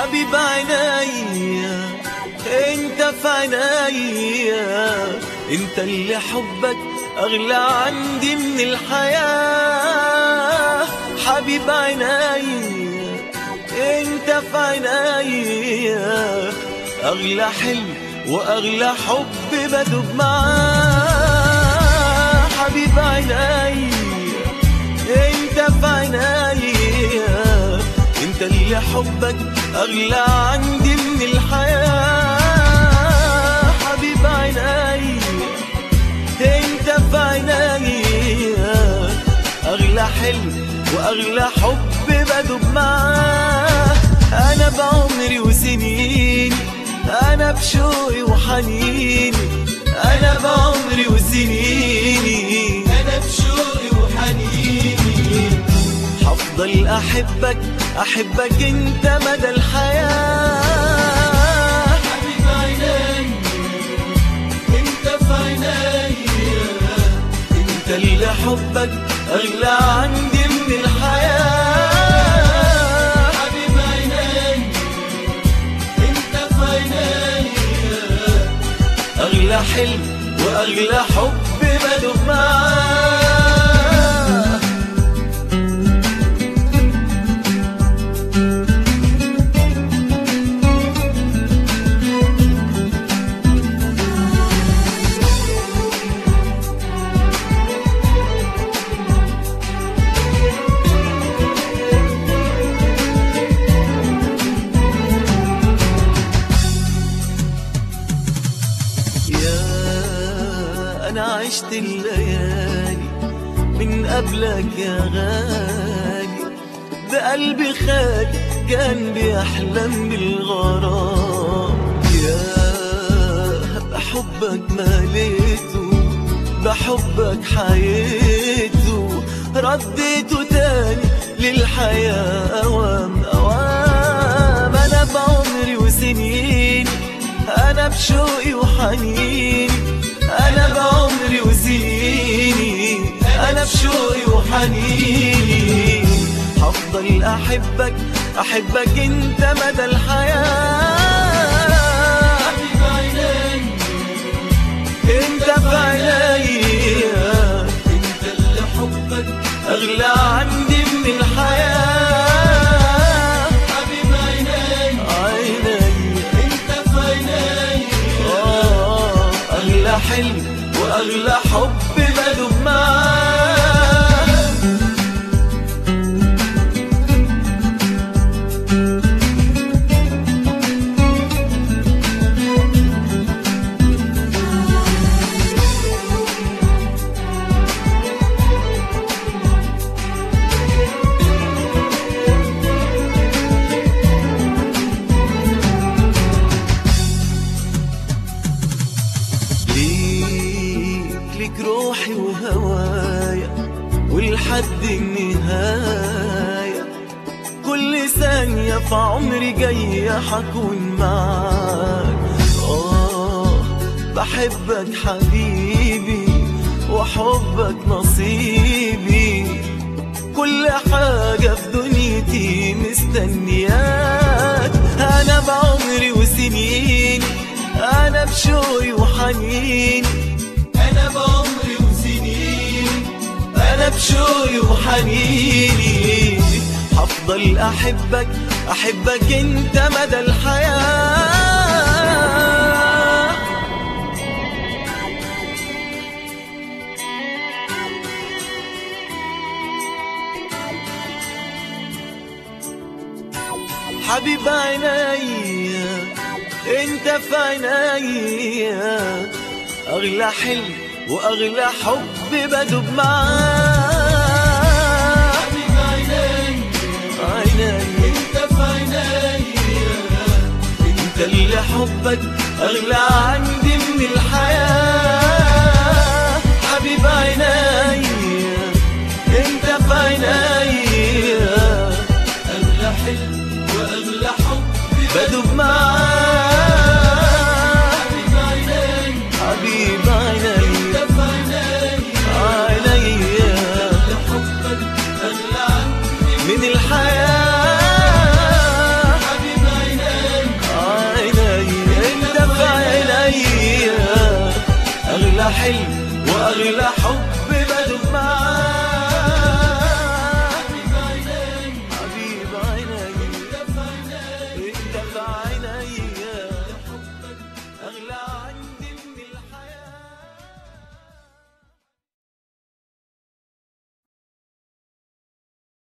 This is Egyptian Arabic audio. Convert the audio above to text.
حبيب عينيا انت في عينيا انت اللي حبك اغلى عندي من الحياة حبيب عينيا انت في عينيا اغلى حلم واغلى حب بدوب معاه حبيب عينيا انت في عينيا انت اللي حبك اغلى عندي من الحياة حبيب عينيا انت في عينيا اغلى حلم واغلى حب بدوب معاه انا بعمري وسنيني انا بشوقي وحنيني انا بعمري وسنيني انا بشوقي وحنيني هفضل احبك احبك انت مدى الحياه حبيب عيني انت في عيني انت اللي حبك اغلى عندي من الحياه حبيب عيني انت في عيني اغلى حلم واغلى حب بدوب معاه يا أنا عشت الليالي من قبلك يا غالي ده قلبي خالي كان بيحلم بالغرام يا بحبك مليته بحبك حياته رديته تاني للحياة أوام أوام أنا بعمري وسنيني أنا بشوقي وحنيني أنا بعمري وسنيني أنا بشوقي وحنيني هفضل أحبك أحبك أنت مدى الحياة حبيب عيني أنت في عينيا انت اللي حبك أغلى عندي من الحياة حبيب عيني عيني انت في عيني آه أغلى حلم وأغلى حب بدوب معاه ليك ليك روحي وهوايا ولحد النهاية كل ثانية في عمري جاية حكون معاك آه بحبك حبيبي وحبك نصيبي كل حاجة في دنيتي مستنياك أنا بعمري وسنيني أنا بشوقي وحنيني انا بعمري وسنين أنا بشوقي وحنيني هفضل أحبك أحبك أنت مدى الحياة حبيب عينيا انت في عينيا اغلى حلم واغلى حب بدوب معاه حبيب عيني عينيا انت في عيني انت اللي حبك اغلى عندي من الحياة حبيب عينيا انت في عينيا اغلى حلم واغلى حب بدوب معاه حبيب عيني حبيب عينيا انت في عيني عينيا حبك اغلى عندي من الحياة حبيب عيني حلم واغلى حب بدوب معاك